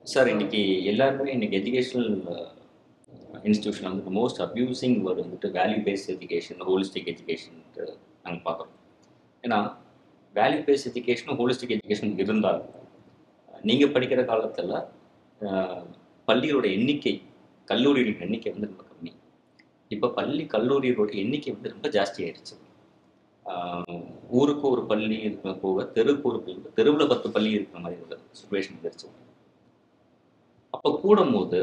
sir இன்னைக்கு எல்லாருமே இன்னைக்கு எஜுகேஷனல் இன்ஸ்டியூஷன் வந்துட்டு மோஸ்ட் அப்யூசிங் வேர்டு வந்துட்டு value based education holistic education நாங்கள் பார்க்குறோம் ஏன்னா வேல்யூ பேஸ்ட் எஜுகேஷனும் ஹோலிஸ்டிக் எஜுகேஷன் இருந்தால் நீங்கள் படிக்கிற காலத்தில் பள்ளிகளோட எண்ணிக்கை கல்லூரிகளின் எண்ணிக்கை வந்து ரொம்ப கம்மி இப்போ பள்ளி கல்லூரிகளோட எண்ணிக்கை வந்து ரொம்ப ஜாஸ்தி ஆயிடுச்சு ஆஹ் ஊருக்கு ஒரு பள்ளி இருக்கிற போக தெருவுக்கு ஒரு பள்ளி தெருவில் பத்து பள்ளி இருக்கிற மாதிரி ஒரு சுச்சுவேஷன் வந்துருச்சு அப்போ கூடும்போது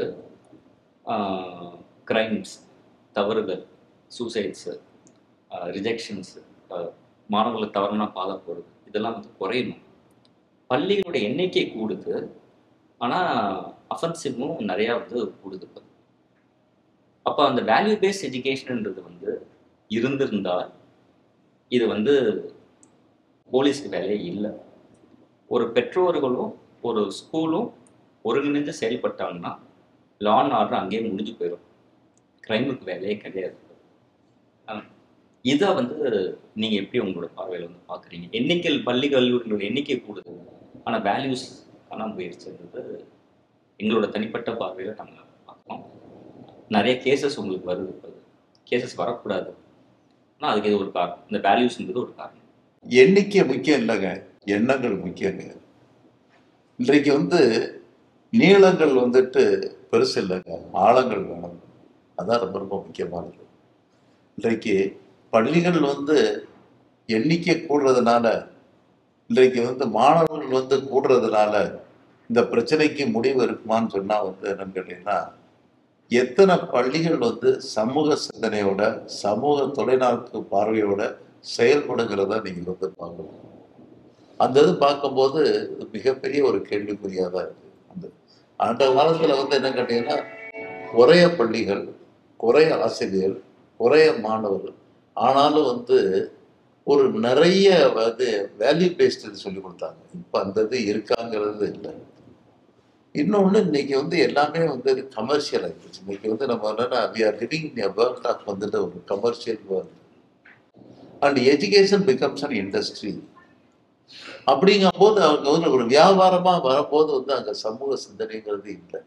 கிரைம்ஸ் தவறுகள் சூசைட்ஸு ரிஜெக்ஷன்ஸு மாணவர்களை தவறான பாதை போகிறது இதெல்லாம் வந்து குறையணும் பள்ளிகளோட எண்ணிக்கை கூடுது ஆனால் அஃபென்சிவும் நிறையா வந்து கூடுது இப்போ அப்போ அந்த வேல்யூ பேஸ்ட் எஜுகேஷன்ன்றது வந்து இருந்திருந்தால் இது வந்து போலீஸ்க்கு வேலையே இல்லை ஒரு பெற்றோர்களும் ஒரு ஸ்கூலும் ஒருங்கிணைந்து செயல்பட்டாங்கன்னா லா அண்ட் ஆர்டர் அங்கேயே முடிஞ்சு போயிடும் கிரைமுக்கு வேலையே கிடையாது ஆஹ் இதை வந்து நீங்கள் எப்படி உங்களோட பார்வையில் வந்து பார்க்குறீங்க எண்ணிக்கை பள்ளி கல்லூரிகளோட எண்ணிக்கை கூடுது ஆனால் வேல்யூஸ் காணாமல் போயிடுச்சுன்றது எங்களோட தனிப்பட்ட பார்வையில் நாங்கள் பார்க்குறோம் நிறைய கேசஸ் உங்களுக்கு வருது இப்போ கேசஸ் வரக்கூடாது ஆனால் அதுக்கு இது ஒரு காரணம் இந்த வேல்யூஸ்ன்றது ஒரு காரணம் எண்ணிக்கை முக்கியம் இல்லைங்க எண்ணங்கள் முக்கியங்க இன்றைக்கு வந்து நீளங்கள் வந்துட்டு பெருசு இல்லைங்க ஆழங்கள் வேணும் அதான் ரொம்ப ரொம்ப முக்கியமானது இன்றைக்கு பள்ளிகள் வந்து எண்ணிக்கை கூடுறதுனால இன்றைக்கு வந்து மாணவர்கள் வந்து கூடுறதுனால இந்த பிரச்சனைக்கு முடிவு இருக்குமான்னு சொன்னா வந்து என்னன்னு கேட்டீங்கன்னா எத்தனை பள்ளிகள் வந்து சமூக சிந்தனையோட சமூக தொலைநோக்கு பார்வையோட செயல்படுகிறத நீங்க வந்து பார்க்கணும் அந்த இது பார்க்கும்போது இது மிகப்பெரிய ஒரு கேள்விக்குறியா தான் இருக்கு அந்த அந்த காலத்துல வந்து என்ன கேட்டீங்கன்னா குறைய பள்ளிகள் குறைய ஆசிரியர் குறைய மாணவர்கள் ஆனாலும் வந்து ஒரு நிறைய வந்து வேல்யூ பேஸ்டு சொல்லி கொடுத்தாங்க இப்போ அந்த இது இருக்காங்கிறது இல்லை இன்னொன்று இன்னைக்கு வந்து எல்லாமே வந்து கமர்ஷியல் ஆகிடுச்சு இன்னைக்கு வந்து நம்ம என்னன்னா we are living in world of வந்துட்டு ஒரு commercial world and education becomes an industry அப்படிங்கும்போது அவங்க வந்து ஒரு வியாபாரமா வரும்போது வந்து அங்க சமூக சிந்தனைங்கிறது இல்லை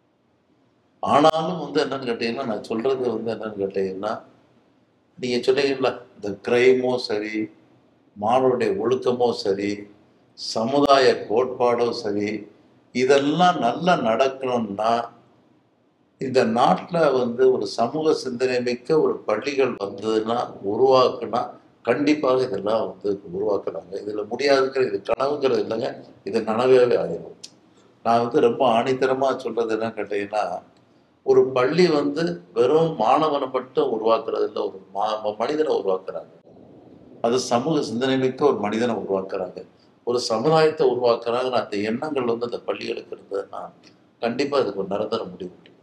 ஆனாலும் வந்து என்னன்னு கேட்டீங்கன்னா நான் சொல்றது வந்து என்னன்னு கேட்டீங்கன்னா நீங்க சொன்னீங்கல்ல இந்த கிரைமோ சரி மாணவருடைய ஒழுக்கமோ சரி சமுதாய கோட்பாடோ சரி இதெல்லாம் நல்லா நடக்கணும்னா இந்த நாட்டில் வந்து ஒரு சமூக சிந்தனை மிக்க ஒரு பள்ளிகள் வந்ததுன்னா உருவாக்குனா கண்டிப்பாக இதெல்லாம் வந்து உருவாக்குறாங்க இதில் முடியாதுங்கிற இது கனவுங்கிறது இல்லைங்க இது நனவாகவே ஆயிடும் நான் வந்து ரொம்ப ஆணித்தரமாக சொல்றது என்ன கேட்டீங்கன்னா ஒரு பள்ளி வந்து வெறும் மாணவனை மட்டும் உருவாக்குறது இல்லை ஒரு மா மனிதனை உருவாக்குறாங்க அது சமூக சிந்தனை மிக்க ஒரு மனிதனை உருவாக்குறாங்க ஒரு சமுதாயத்தை உருவாக்குறாங்க அந்த எண்ணங்கள் வந்து அந்த பள்ளிகளுக்கு இருந்ததுன்னா கண்டிப்பாக அதுக்கு ஒரு நிரந்தர முடிவு உண்டு